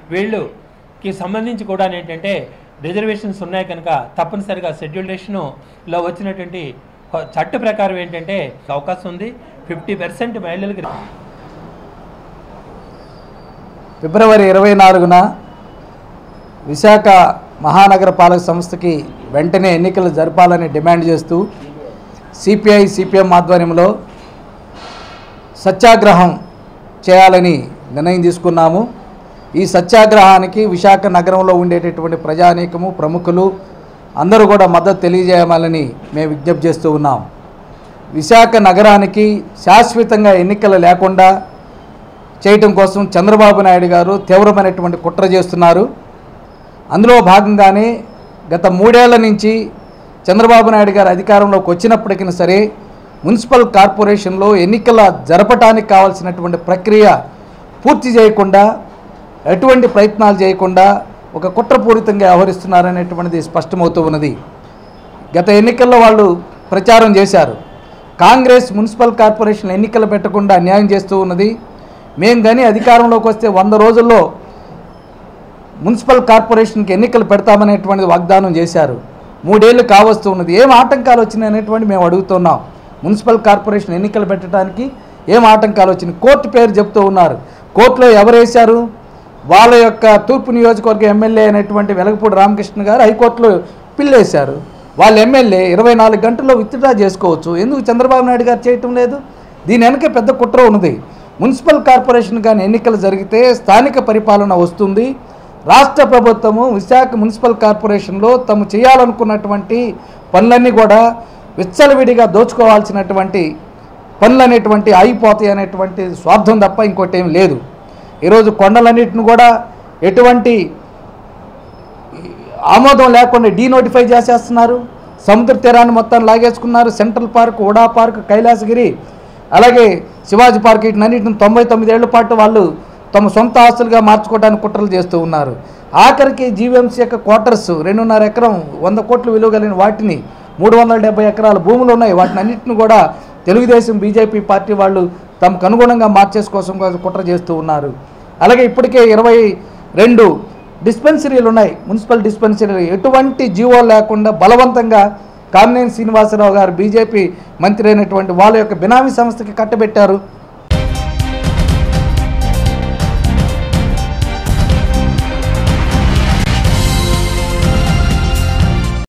వీళ్ళుకి సంబంధించి కూడా ఏంటంటే రిజర్వేషన్స్ ఉన్నాయి కనుక తప్పనిసరిగా షెడ్యూల్డేషన్లో వచ్చినటువంటి కొ- చట్ట ప్రకారం ఏంటంటే అవకాశం ఉంది ఫిఫ్టీ పర్సెంట్ మహిళలకి ఫిబ్రవరి ఇరవై నాలుగున విశాఖ మహానగర పాలక సంస్థకి వెంటనే ఎన్నికలు జరపాలని డిమాండ్ చేస్తూ సిపిఐ సిపిఎం ఆధ్వర్యంలో సత్యాగ్రహం చేయాలని నిర్ణయం తీసుకున్నాము ఈ సత్యాగ్రహానికి విశాఖ నగరంలో ఉండేటటువంటి ప్రజానీకము ప్రముఖులు అందరూ కూడా మద్దతు తెలియజేయాలని మేము విజ్ఞప్తి చేస్తూ ఉన్నాం విశాఖ నగరానికి శాశ్వతంగా ఎన్నికలు లేకుండా చేయటం కోసం చంద్రబాబు నాయుడు గారు తీవ్రమైనటువంటి కుట్ర చేస్తున్నారు అందులో భాగంగానే గత మూడేళ్ల నుంచి చంద్రబాబు నాయుడు గారు అధికారంలోకి వచ్చినప్పటికీ సరే మున్సిపల్ కార్పొరేషన్లో ఎన్నికల జరపటానికి కావాల్సినటువంటి ప్రక్రియ పూర్తి చేయకుండా ఎటువంటి ప్రయత్నాలు చేయకుండా ఒక కుట్రపూరితంగా వ్యవహరిస్తున్నారనేటువంటిది స్పష్టమవుతూ ఉన్నది గత ఎన్నికల్లో వాళ్ళు ప్రచారం చేశారు కాంగ్రెస్ మున్సిపల్ కార్పొరేషన్ ఎన్నికలు పెట్టకుండా అన్యాయం చేస్తూ ఉన్నది మేము కానీ అధికారంలోకి వస్తే వంద రోజుల్లో మున్సిపల్ కార్పొరేషన్కి ఎన్నికలు పెడతామనేటువంటిది వాగ్దానం చేశారు మూడేళ్ళు కావస్తూ ఉన్నది ఏం ఆటంకాలు వచ్చినాయి అనేటువంటి మేము అడుగుతున్నాం మున్సిపల్ కార్పొరేషన్ ఎన్నికలు పెట్టడానికి ఏం ఆటంకాలు వచ్చినాయి కోర్టు పేరు చెప్తూ ఉన్నారు కోర్టులో ఎవరు వేశారు వాళ్ళ యొక్క తూర్పు నియోజకవర్గ ఎమ్మెల్యే అయినటువంటి వెలగపూడి రామకృష్ణ గారు హైకోర్టులో పిల్లేశారు వాళ్ళ ఎమ్మెల్యే ఇరవై నాలుగు గంటల్లో విత్డ్రా చేసుకోవచ్చు ఎందుకు చంద్రబాబు నాయుడు గారు చేయటం లేదు దీని వెనక పెద్ద కుట్ర ఉన్నది మున్సిపల్ కార్పొరేషన్ కానీ ఎన్నికలు జరిగితే స్థానిక పరిపాలన వస్తుంది రాష్ట్ర ప్రభుత్వము విశాఖ మున్సిపల్ కార్పొరేషన్లో తాము చేయాలనుకున్నటువంటి పనులన్నీ కూడా విచ్చలవిడిగా దోచుకోవాల్సినటువంటి పనులు అనేటువంటి ఆగిపోతాయి అనేటువంటి స్వార్థం తప్ప ఇంకోటి ఏం లేదు ఈరోజు కొండలన్నిటిని కూడా ఎటువంటి ఆమోదం లేకుండా డీనోటిఫై చేసేస్తున్నారు సముద్ర తీరాన్ని మొత్తం లాగేసుకున్నారు central park UDA park Kailasagiri అలాగే శివాజీ పార్క్ వీటినన్నిటిని తొంభై తొమ్మిదేళ్ల పాటు వాళ్ళు తమ సొంత ఆస్తులుగా మార్చుకోవడానికి కుట్రలు చేస్తూ ఉన్నారు ఆఖరికి జీవీఎంసీ యొక్క క్వార్టర్స్ రెండున్నర ఎకరం వంద కోట్లు విలువ కలిగిన వాటిని మూడు వందల డెబ్బై ఎకరాల భూములు ఉన్నాయి వాటిని అన్నింటిని కూడా తెలుగుదేశం బీజేపీ పార్టీ వాళ్ళు తమకు అనుగుణంగా మార్చేసుకోసం కోసం కుట్ర చేస్తూ ఉన్నారు అలాగే ఇప్పటికే ఇరవై రెండు డిస్పెన్సరీలు ఉన్నాయి మున్సిపల్ డిస్పెన్సరీలు ఎటువంటి జీవో లేకుండా బలవంతంగా కామినేని శ్రీనివాసరావు గారు బీజేపీ మంత్రి అయినటువంటి వాళ్ళ యొక్క బినామీ సంస్థకి కట్టబెట్టారు